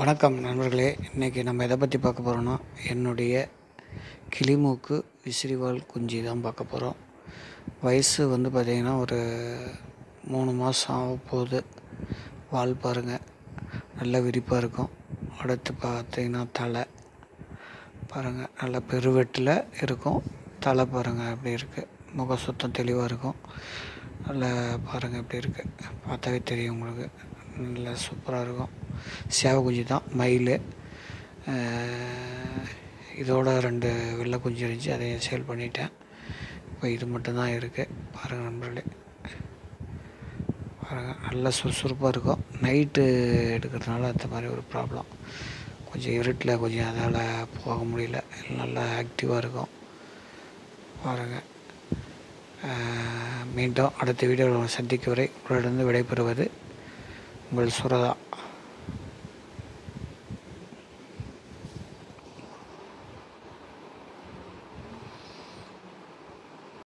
வணக்கம் நண்பர்களே இன்றைக்கி நம்ம எதை பற்றி பார்க்க போகிறோன்னா என்னுடைய கிளிமூக்கு விசிறிவால் குஞ்சு தான் பார்க்க போகிறோம் வயசு வந்து பார்த்திங்கன்னா ஒரு மூணு மாதம் ஆக போகுது வால் பாருங்கள் நல்ல விரிப்பாக இருக்கும் அடுத்து பார்த்திங்கன்னா தலை பாருங்கள் நல்ல பெருவெட்டில் இருக்கும் தலை பாருங்கள் எப்படி இருக்குது முக சுத்தம் தெளிவாக இருக்கும் நல்லா பாருங்கள் எப்படி இருக்குது பார்த்தாவே தெரியும் உங்களுக்கு நல்லா சூப்பராக இருக்கும் சேவை குஞ்சு தான் மயில் இதோட ரெண்டு வெள்ளை குஞ்சு இருந்துச்சு அதையும் சேல் பண்ணிட்டேன் இப்போ இது மட்டும்தான் இருக்குது பாருங்கள் நண்பர்களே பாருங்கள் நல்லா சுறுசுறுப்பாக இருக்கும் நைட்டு எடுக்கிறதுனால அந்த மாதிரி ஒரு ப்ராப்ளம் கொஞ்சம் இருட்டில் கொஞ்சம் அதால் போக முடியல நல்லா ஆக்டிவாக இருக்கும் பாருங்கள் மீண்டும் அடுத்த வீடியோவில் சந்திக்கும் வரை உங்களிடம் விடைபெறுவது உங்கள் சுரதா